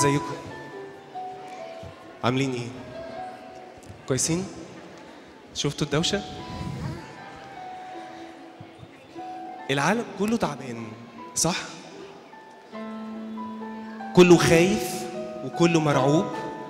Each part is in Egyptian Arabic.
ازيكم عاملين ايه كويسين شفتوا الدوشه العالم كله تعبان صح كله خايف وكله مرعوب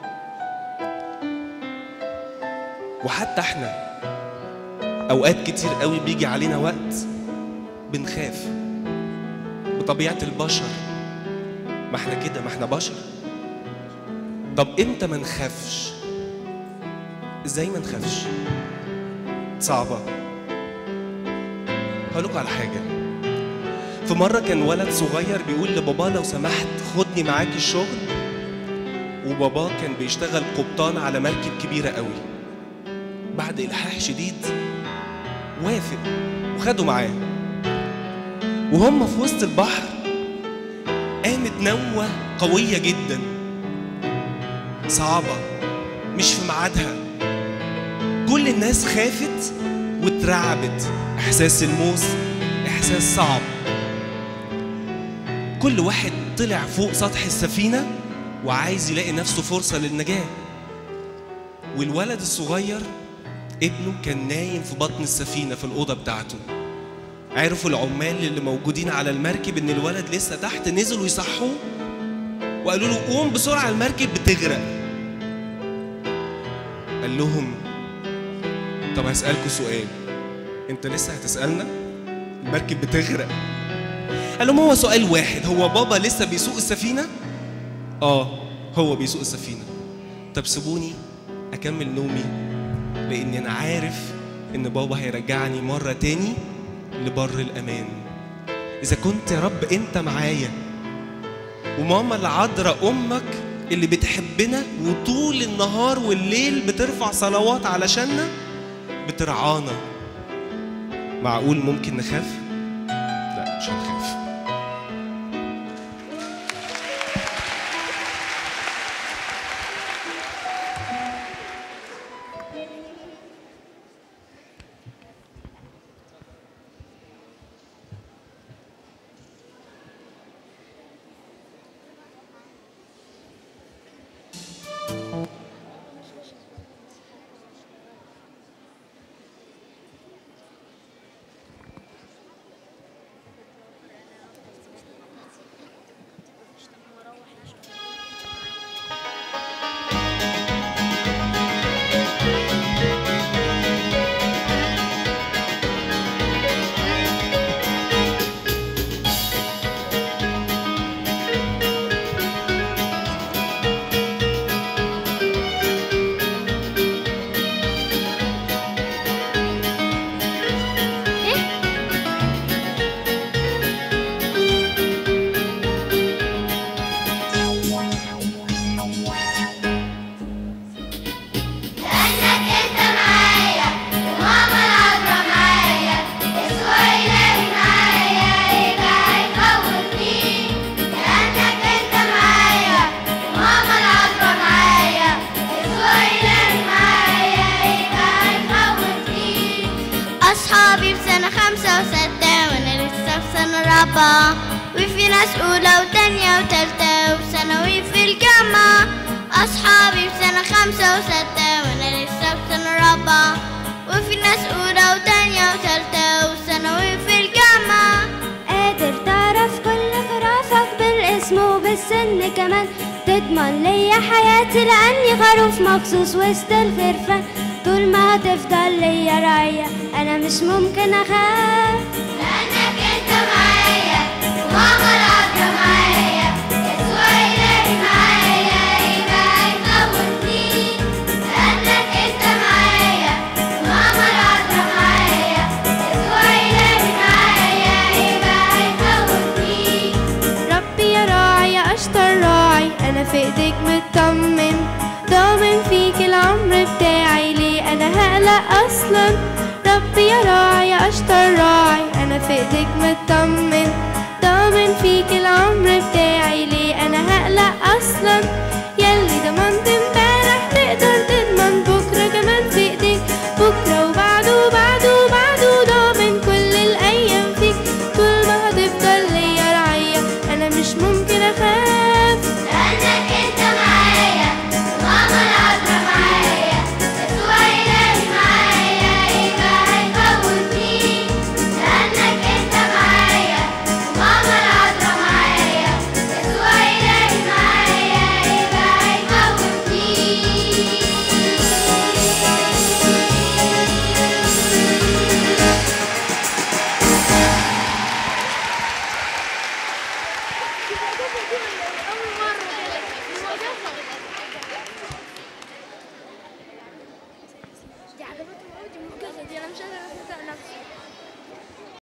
وحتى احنا اوقات كتير قوي بيجي علينا وقت بنخاف بطبيعه البشر ما احنا كده ما احنا بشر طب امتى ما نخافش ازاي ما نخافش صعبه هقول لكم على حاجه في مره كان ولد صغير بيقول لباباه لو سمحت خدني معاك الشغل وباباه كان بيشتغل قبطان على مركب كبيره قوي بعد الحاح شديد وافق وخده معاه وهم في وسط البحر قامت نوة قوية جدا صعبة مش في ميعادها كل الناس خافت واترعبت احساس الموس احساس صعب كل واحد طلع فوق سطح السفينة وعايز يلاقي نفسه فرصة للنجاة والولد الصغير ابنه كان نايم في بطن السفينة في الأوضة بتاعته عرفوا العمال اللي موجودين على المركب ان الولد لسه تحت نزلوا يصحوه وقالوا له قوم بسرعة المركب بتغرق قال لهم طب هسألكوا سؤال انت لسه هتسألنا المركب بتغرق قال لهم هو سؤال واحد هو بابا لسه بيسوق السفينة اه هو بيسوق السفينة طب سيبوني اكمل نومي لاني انا عارف ان بابا هيرجعني مرة تاني لبر الامان اذا كنت يا رب انت معايا وماما العذراء امك اللي بتحبنا وطول النهار والليل بترفع صلوات علشاننا بترعانا معقول ممكن نخاف لا مش هنخاف لأنك أنت معايا وماما العذراء معايا يسوع إلهي معايا يبقى هيخوفني لأنك أنت معايا وماما العذراء معايا يسوع إلهي معايا يبقى هيخوفني أصحابي في سنة خمسة وستة وأنا لسه في سنة رابعة وفي ناس أولى وتانية وتالتة وثانوي في الجامعة أصحابي في سنة خمسة وستة وأنا لسه في سنة رابعة وفي ناس أولى وتانية وتالتة وثانوي في الجامعة قادر تعرف كل خرافك بالاسم وبالسن كمان تضمن ليا حياتي لاني خروف مخصوص وسط الخرفان طول ما هتفضل ليا راية انا مش ممكن اخاف لأنك أنت معايا وماما العذراء معايا يسوع إلهي معايا يبقى هيخوفني لأنك أنت معايا وماما العذراء معايا يسوع إلهي معايا يبقى هيخوفني ربي يا راعي يا اشطر راعي انا في ايديك مطمن ضامن فيك العمر بتاعي ليه انا هقلق اصلا ربي يا راعي يا اشطر راعي انا في ايديك مطمن ضامن فيك العمر بتاعي ليه انا هقلق اصلا يلي ضمنت امبارح تقدر تضمن بكره كمان في ايديك بكره وبعده وبعده وبعده ضامن كل الايام فيك طول ما هتفضل ليا رعيه انا مش ممكن اخاف لأنك أنت دي ولا ايه